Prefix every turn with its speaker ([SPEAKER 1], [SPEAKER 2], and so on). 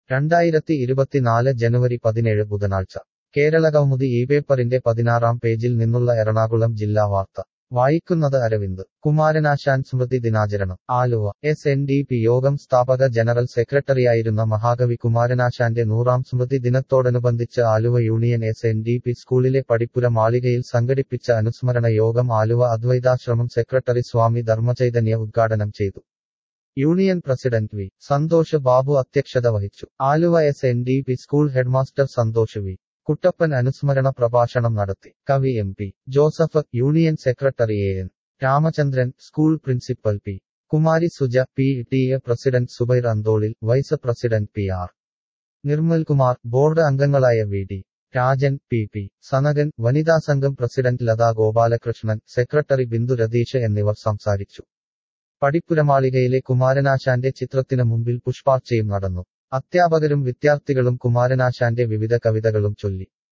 [SPEAKER 1] രണ്ടായിരത്തി ഇരുപത്തിനാല് ജനുവരി പതിനേഴ് ബുധനാഴ്ച കേരള കൗമുദി ഈ പേപ്പറിന്റെ പതിനാറാം പേജിൽ നിന്നുള്ള എറണാകുളം ജില്ലാ വാർത്ത വായിക്കുന്നത് അരവിന്ദ് കുമാരനാശാൻ സ്മൃതി ദിനാചരണം Aluva S N D P യോഗം സ്ഥാപക ജനറൽ സെക്രട്ടറിയായിരുന്ന മഹാകവി കുമാരനാശാന്റെ നൂറാം സ്മൃതി ദിനത്തോടനുബന്ധിച്ച് Aluva union S N D P സ്കൂളിലെ പടിപ്പുര മാളികയിൽ സംഘടിപ്പിച്ച അനുസ്മരണ യോഗം ആലുവ അദ്വൈതാശ്രമം സെക്രട്ടറി സ്വാമി ധർമ്മചൈതന്യ ഉദ്ഘാടനം ചെയ്തു union president V Santhosh Babu അധ്യക്ഷത വഹിച്ചു Aluva S N D P school headmaster Santhosh V Kuttappan അനുസ്മരണ പ്രഭാഷണം നടത്തി കവി M P Joseph union secretary A N Ramachandran school principal P Kumari Suja P T A president Zubair അന്തോളിൽ vice president P R Nirmalkumar board അംഗങ്ങളായ V D Rajan P P Sanakan വനിതാ സംഘം പ്രസിഡന്റ് ലതാ ഗോപാലകൃഷ്ണൻ സെക്രട്ടറി ബിന്ദു രതീഷ് എന്നിവർ സംസാരിച്ചു പടിപ്പുരമാളികയിലെ കുമാരനാശാന്റെ ചിത്രത്തിന് മുമ്പിൽ പുഷ്പാർച്ചയും നടന്നു അധ്യാപകരും വിദ്യാർത്ഥികളും കുമാരനാശാന്റെ വിവിധ കവിതകളും ചൊല്ലി